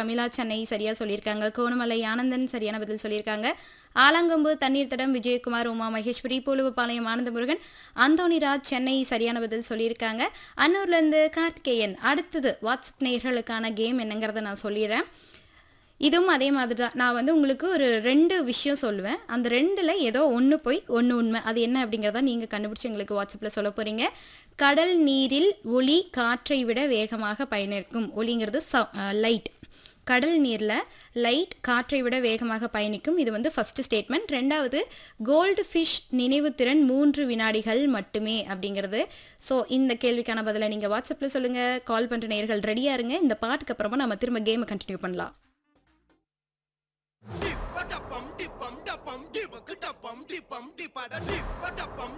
பிரமிளா சென்னை சரியா சொல்லியிருக்காங்க கோணமலை ஆனந்தன் சரியான பதில் சொல்லியிருக்காங்க ஆலங்கொம்பு தண்ணீர் தடம் விஜயகுமார் உமா மகேஸ்வரி பூலுவப்பாளையம் ஆனந்தமுருகன் அந்தோணிராஜ் சென்னை சரியான பதில் சொல்லியிருக்காங்க அன்னூர்லேருந்து கார்த்திகேயன் அடுத்தது வாட்ஸ்அப் நேயர்களுக்கான கேம் என்னங்கிறத நான் சொல்லிடுறேன் இதுவும் அதே மாதிரி தான் நான் வந்து உங்களுக்கு ஒரு ரெண்டு விஷயம் சொல்லுவேன் அந்த ரெண்டில் ஏதோ ஒன்று போய் ஒன்று உண்மை அது என்ன அப்படிங்கிறத நீங்கள் கண்டுபிடிச்சி எங்களுக்கு வாட்ஸ்அப்பில் சொல்ல போகிறீங்க கடல் நீரில் ஒளி காற்றை விட வேகமாக பயணிக்கும் ஒளிங்கிறது லைட் கடல் நீரில் லைட் காற்றை விட வேகமாக பயணிக்கும் இது வந்து ஃபஸ்ட்டு ஸ்டேட்மெண்ட் ரெண்டாவது கோல்டு ஃபிஷ் நினைவுத்திறன் மூன்று வினாடிகள் மட்டுமே அப்படிங்கிறது ஸோ இந்த கேள்விக்கான பதிலை நீங்கள் வாட்ஸ்அப்பில் சொல்லுங்கள் கால் பண்ணுற நேயர்கள் ரெடியாக இருங்க இந்த பாட்டுக்கு அப்புறமா நம்ம திரும்ப கேமை கண்டினியூ பண்ணலாம் Dip, ba da bum, dip, bum, da bum, dip, ba da bum, dip, bum, dip, ba da dip, ba da bum,